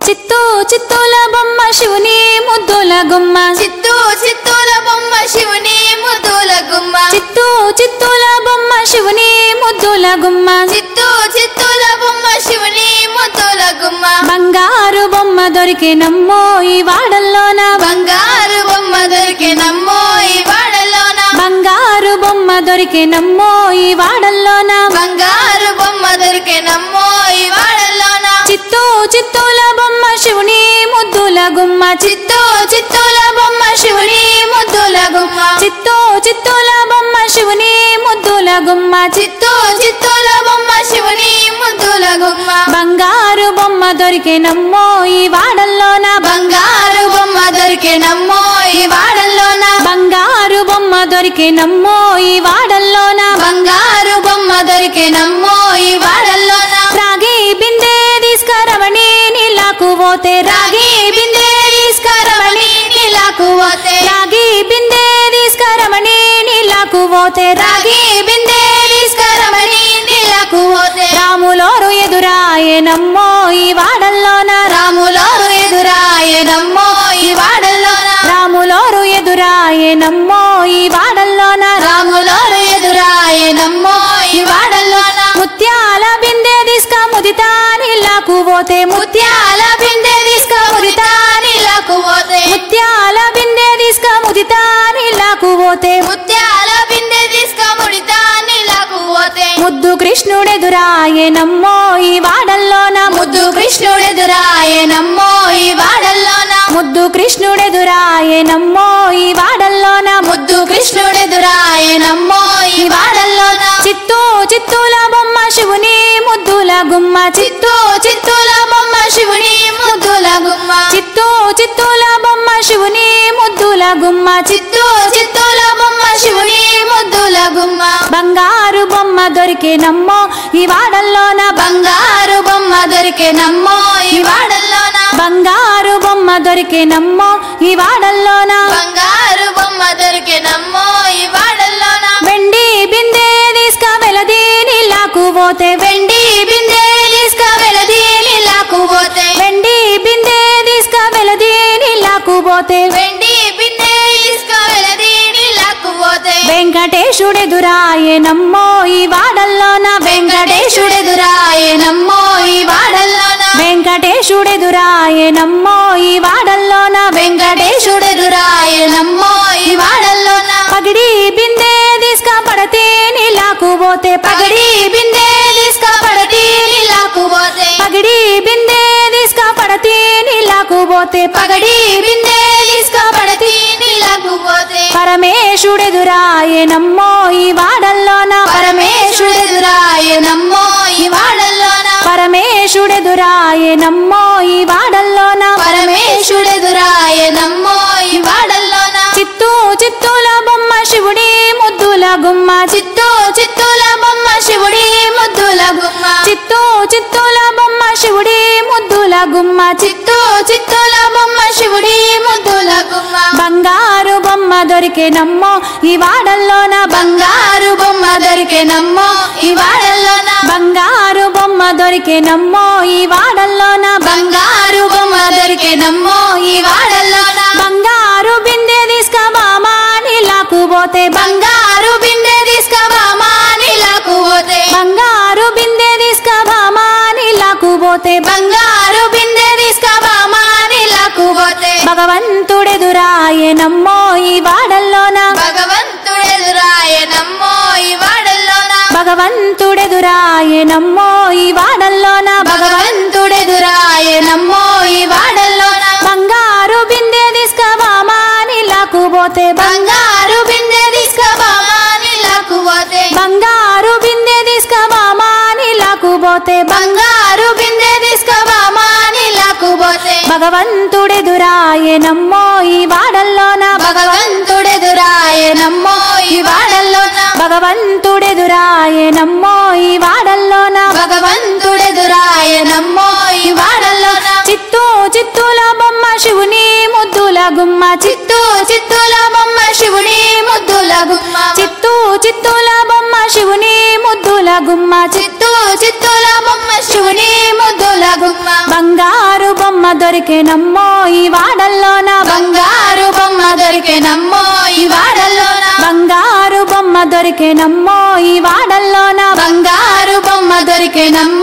చిత్తూ చిత్తూల బొమ్మ శివుని ముద్దుల గుమ్మ చిత్తూ చిత్తూల బొమ్మ శివుని ముద్దుల గుమ్మ చిత్తూ చిత్తూల బొమ్మ శివుని ముద్దుల గుమ్మ చిత్తూ చిత్తూల బొమ్మ శివుని ముద్దుల గుమ్మ బంగారు బొమ్మ దొరికినమ్మో ఈ వాడల్లోన బంగారు బొమ్మ దొరికినమ్మో ఈ వాడలోన బంగారు బొమ్మ దొరికినమ్మో ఈ వాడల్లోన బంగారు బొమ్మ దొరికినమ్మో ఈ వాడలోన చిత్తూ చిత్తూల బొమ్మ శివుని ముద్దుల గుమ్మ చిత్తూ చిత్తూల బొమ్మ శివుని ముద్దుల గుమ్మ చిత్తూ చిత్తూల బొమ్మ శివుని ముద్దుల గుమ్మ చిత్తూ చిత్తూల బొమ్మ శివుని ముద్దుల గుమ్మ బంగారు బొమ్మ దొరికినమ్మో ఈ వాడల్లోన బంగారు బొమ్మ దొరికినమ్మో ఈ వాడలోన బంగారు బొమ్మ దొరికినమ్మో ఈ వాడల్లోన బంగారు బొమ్మ దొరికినమ్మో ఈ వాడలోన రాగి బిందె తీసుకరమణి నీలాకు పోతే రాగి రాగి బిందె తీసుకరమణి నీలాకు పోతే రాగి బిందె తీసుకరమణి నీలాకు పోతే రాగి రాగి బిందె తీసుకరమణి నీలాకు పోతే రాములోరు ఎదురాయనమ్మో ఈ వాడల్లోన రాములోరు ఎదురాయనమ్మో ఈ వాడలోన రాములోరు ఎదురాయనమ్మో ఈ వాడల్లోన రాములోరు ఎదురాయనమ్మో ఈ వాడలోన ముత్యాల బిందె తీసుక ముదితా నీలాకు పోతే ముత్యాల బిందె తీసుకముడితా నీలాకు పోతే ముత్యాల బిందె తీసుక ముదితా నీలాకు పోతే ముత్యాల బిందె తీసుకముడితా నీలాకు పోతే ముద్దు కృష్ణుడెదురాయనమ్మో ఈ వాడల్లోన ముద్దు కృష్ణుడెదురాయనమ్మో ఈ వాడల్లోన ముద్దు కృష్ణుడెదురాయనమ్మో ఈ వాడల్లోన ముద్దు కృష్ణుడెదురాయనమ్మో ఈ వాడల్లోన చిత్తూ చిత్తూల బొమ్మ శివుని ముద్దుల గుమ్మ చిత్తూ చిత్తూ చిత్తూల బొమ్మ శివుని ముద్దుల గుమ్మ చిత్తూ చిత్తూల బొమ్మ శివుని ముద్దుల గుమ్మ చిత్తూ చిత్తూల బొమ్మ శివుని ముద్దుల గుమ్మ బంగారు బొమ్మ దొరికినమ్మో ఈ వాడల్లోన బంగారు బొమ్మ దొరికినమ్మో ఈ వాడల్లోన బంగారు బొమ్మ దొరికినమ్మో ఈ వాడల్లోన బంగారు బొమ్మ దొరికినమ్మో ఈ వాడల్లోన వెండి బిందె తీసుక వెలది నీలాకు పోతే వెండి బిందె తీసుక వెలది నీలాకు పోతే వెండి బిందె తీసుక వెలది నీలాకు పోతే వెండి బిందె తీసుక వెలది నీలాకు పోతే వెంకటేశుడెదురాయనమ్మో ఈ వాడల్లోన వెంకటేశుడెదురాయనమ్మో ఈ వాడల్లోన వెంకటేశుడెదురాయనమ్మో ఈ వాడల్లోన వెంకటేశుడెదురాయనమ్మో ఈ వాడల్లోన పగిడి బిందె తీసుక పడతే నీలాకు పోతే పగడి బిందె తీసుక పడతి నీలాకు పోతే పగిడి బిందె తీసుక పడతే నీలాకు పోతే పగడి బిందె తీసుక పడతి నీలాకు పోతే పరమేశుడెదురాయనమ్మో ఈ వాడల్లోన పరమేశుడెదురాయనమ్మో ఈ వాడల్లోన పరమేశుడెదురాయనమ్మో ఈ వాడల్లోన పరమేశుడెదురాయనమ్మో ఈ వాడల్లోన చిత్తూ చిత్తూల బొమ్మ శివుడి ముద్దుల గుమ్మ చిత్తూ చిత్తూల బొమ్మ శివుడి ముద్దుల గుమ్మ చిత్తూ చిత్తూల బొమ్మ శివుడి ముద్దుల గుమ్మ చిత్తూ చిత్తూల బొమ్మ శివుడి ముద్దుల గుమ్మ బంగారు బొమ్మ దొరికినమ్మో ఈ వాడల్లోన బంగారు బొమ్మ దొరికెనమ్మో ఈ వాడల్లోన బంగారు బొమ్మ దొరికినమ్మో ఈ వాడల్లోన బంగారు బొమ్మ దొరికెనమ్మో ఈ వాడల్లోన బంగారు బిందె తీసుక బామా నీలాకు పోతే బంగారు బిందె తీసుకబామా నీలాకు పోతే బంగారు బిందె తీసుక బామా నీలాకు పోతే బంగారు బిందె తీసుకబామా నీలాకు పోతే భగవంతుడెదురాయనమ్మో ఈ వాడల్లోన భగవంతుడెదురాయనమ్మో ఈ వాడల్లోన భగవంతుడెదురాయనమ్మో ఈ వాడల్లోన భగవంతుడెదురాయనమ్మో ఈ వాడల్లోన బంగారు బిందె తీసుక బామా నీలాకు పోతే బంగారు బిందె తీసుకబామా నీలాకు పోతే బంగారు బిందె తీసుక బామా నీలాకు పోతే బంగారు బిందె తీసుకబామా నీలాకు పోతే భగవంతుడెదురాయనమ్మో ఈ వాడల్లోన భగవంతుడెదురాయనమ్మో ఈ వాడల్లోన భగవంతుడెదురాయనమ్మో ఈ వాడల్లోన భగవంతుడెదురాయనమ్మో ఈ వాడల్లోన చిత్తూ చిత్తూల బొమ్మ శివుని ముద్దుల గుమ్మ చిత్తూ చిత్తూల బొమ్మ శివుని ముద్దుల గుమ్మ చిత్తూ చిత్తూల బొమ్మ శివుని ముద్దుల గుమ్మ చిత్తూ చిత్తూల బొమ్మ శివుని ముద్దుల గుమ్మ బంగారు బొమ్మ దొరికేనమ్మో ఈ వాడల్లోన బంగారు బొమ్మ దొరికెనమ్మో ఈ వాడల్లోన బంగారు బొమ్మ దొరికేనమ్మో ఈ వాడల్లోన బంగారు బొమ్మ దొరికెనమ్మో